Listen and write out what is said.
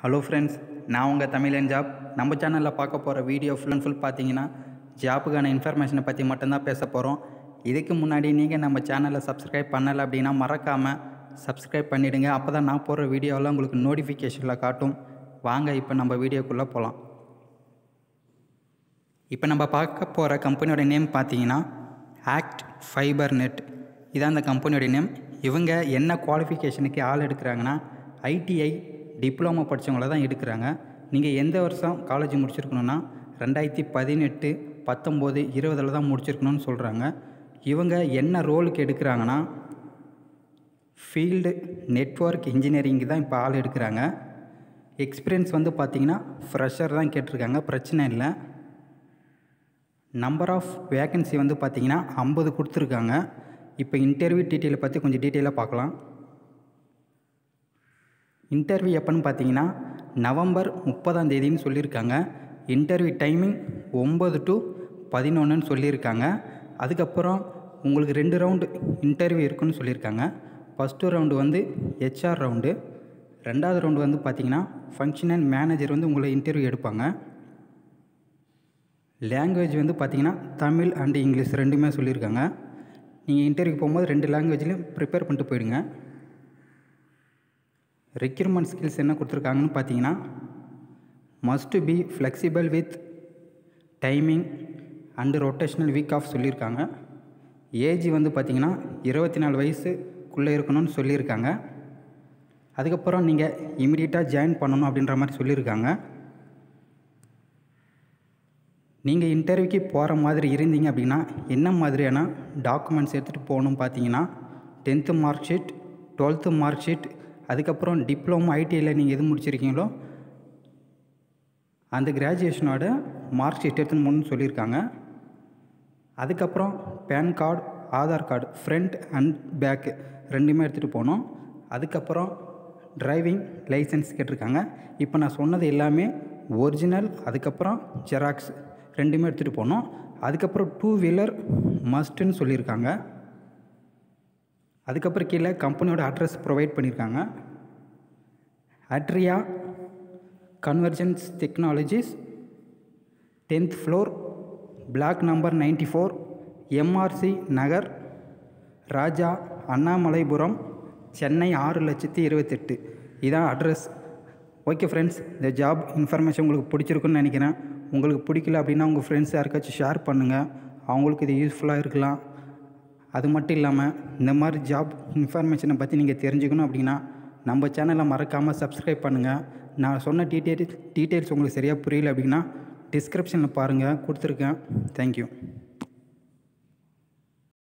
hello friends நான் உங்கள் தமிழன் ஜாப் நம்ம சேனலில் பார்க்க போகிற வீடியோ ஃபுல் அண்ட் ஃபுல் பார்த்தீங்கன்னா ஜாப்புக்கான இன்ஃபர்மேஷனை பற்றி மட்டும்தான் பேச போகிறோம் இதுக்கு முன்னாடி நீங்கள் நம்ம சேனலை சப்ஸ்கிரைப் பண்ணலை அப்படின்னா மறக்காமல் சப்ஸ்கிரைப் பண்ணிவிடுங்க அப்போ தான் நான் போடுற வீடியோவெல்லாம் உங்களுக்கு நோட்டிஃபிகேஷனில் காட்டும் வாங்க இப்போ நம்ம வீடியோக்குள்ளே போகலாம் இப்போ நம்ம பார்க்க போகிற கம்பெனியோட நேம் பார்த்தீங்கன்னா ஆக்ட் ஃபைபர் நெட் இதான் அந்த கம்பெனியோட நேம் இவங்க என்ன குவாலிஃபிகேஷனுக்கு ஆள் எடுக்கிறாங்கன்னா ஐடிஐ டிப்ளமோ படித்தவங்கள தான் எடுக்கிறாங்க நீங்கள் எந்த வருஷம் காலேஜ் முடிச்சிருக்கணுன்னா ரெண்டாயிரத்தி பதினெட்டு பத்தொம்போது இருபதில் தான் முடிச்சிருக்கணும்னு சொல்கிறாங்க இவங்க என்ன ரோலுக்கு எடுக்கிறாங்கன்னா ஃபீல்டு நெட்வொர்க் இன்ஜினியரிங் தான் இப்போ ஆள் எடுக்கிறாங்க எக்ஸ்பீரியன்ஸ் வந்து பார்த்திங்கன்னா ஃப்ரெஷர் தான் கேட்டிருக்காங்க பிரச்சனை இல்லை நம்பர் ஆஃப் வேக்கன்சி வந்து பார்த்திங்கன்னா ஐம்பது கொடுத்துருக்காங்க இப்போ இன்டர்வியூ டீட்டெயிலை பற்றி கொஞ்சம் டீட்டெயிலாக பார்க்கலாம் இன்டர்வியூ எப்போன்னு பார்த்தீங்கன்னா நவம்பர் முப்பதாம் தேதின்னு சொல்லியிருக்காங்க இன்டர்வியூ டைமிங் ஒம்பது டு பதினொன்றுன்னு சொல்லியிருக்காங்க அதுக்கப்புறம் உங்களுக்கு ரெண்டு ரவுண்டு இன்டர்வியூ இருக்குன்னு சொல்லியிருக்காங்க ஃபஸ்ட்டு ரவுண்டு வந்து ஹெச்ஆர் ரவுண்டு ரெண்டாவது ரவுண்டு வந்து பார்த்திங்கன்னா ஃபங்க்ஷன் அண்ட் மேனேஜர் வந்து உங்களை இன்டர்வியூ எடுப்பாங்க லாங்குவேஜ் வந்து பார்த்திங்கன்னா தமிழ் அண்டு இங்கிலீஷ் ரெண்டுமே சொல்லியிருக்காங்க நீங்கள் இன்டர்வியூ போகும்போது ரெண்டு லாங்குவேஜ்லையும் ப்ரிப்பேர் பண்ணிட்டு போயிடுங்க ரெக்யூர்மெண்ட் ஸ்கில்ஸ் என்ன கொடுத்துருக்காங்கன்னு பார்த்தீங்கன்னா must be flexible with timing and rotational week off சொல்லியிருக்காங்க ஏஜ் வந்து பார்த்திங்கன்னா இருபத்தி நாலு வயசுக்குள்ளே இருக்கணும்னு சொல்லியிருக்காங்க அதுக்கப்புறம் நீங்கள் இமீடியட்டாக ஜாயின் பண்ணணும் அப்படின்ற மாதிரி சொல்லியிருக்காங்க நீங்கள் இன்டர்வியூக்கு போகிற மாதிரி இருந்தீங்க அப்படின்னா என்ன மாதிரியான டாக்குமெண்ட்ஸ் எடுத்துகிட்டு போகணும் பார்த்தீங்கன்னா tenth mark sheet twelfth mark sheet அதுக்கப்புறம் டிப்ளமோ ஐடிஐயில் நீங்கள் எது முடிச்சிருக்கீங்களோ அந்த கிராஜுவேஷனோட மார்க் ஷீட் எடுத்துன்னு போகணும்னு சொல்லியிருக்காங்க அதுக்கப்புறம் PAN card Aadhaar card front and back ரெண்டுமே எடுத்துகிட்டு போகணும் அதுக்கப்புறம் டிரைவிங் லைசன்ஸ் கேட்டிருக்காங்க இப்போ நான் சொன்னது எல்லாமே ஒரிஜினல் அதுக்கப்புறம் ஜெராக்ஸ் ரெண்டுமே எடுத்துகிட்டு போகணும் அதுக்கப்புறம் டூ வீலர் மஸ்ட்டுன்னு சொல்லியிருக்காங்க அதுக்கப்புறம் கீழே கம்பெனியோட அட்ரஸ் ப்ரொவைட் பண்ணியிருக்காங்க Atria Convergence Technologies tenth floor block number ninety four MRC Nagar Raja Annamalaipuram Chennai ஆறு லட்சத்தி இருபத்தெட்டு இதான் அட்ரஸ் ஓகே ஃப்ரெண்ட்ஸ் இந்த ஜாப் இன்ஃபர்மேஷன் உங்களுக்கு பிடிச்சிருக்குன்னு நினைக்கிறேன் உங்களுக்கு பிடிக்கல அப்படின்னா உங்கள் ஃப்ரெண்ட்ஸ் யாருக்காச்சும் ஷேர் பண்ணுங்கள் அவங்களுக்கு இது யூஸ்ஃபுல்லாக இருக்கலாம் அது மட்டும் இல்லாமல் இந்த மாதிரி ஜாப் இன்ஃபர்மேஷனை பற்றி நீங்கள் தெரிஞ்சுக்கணும் அப்படின்னா நம்ம சேனலை மறக்காமல் சப்ஸ்கிரைப் பண்ணுங்கள் நான் சொன்ன டீட்டெயில் டீட்டெயில்ஸ் உங்களுக்கு சரியாக புரியல அப்படின்னா டிஸ்கிரிப்ஷனில் பாருங்கள் கொடுத்துருக்கேன் தேங்க்யூ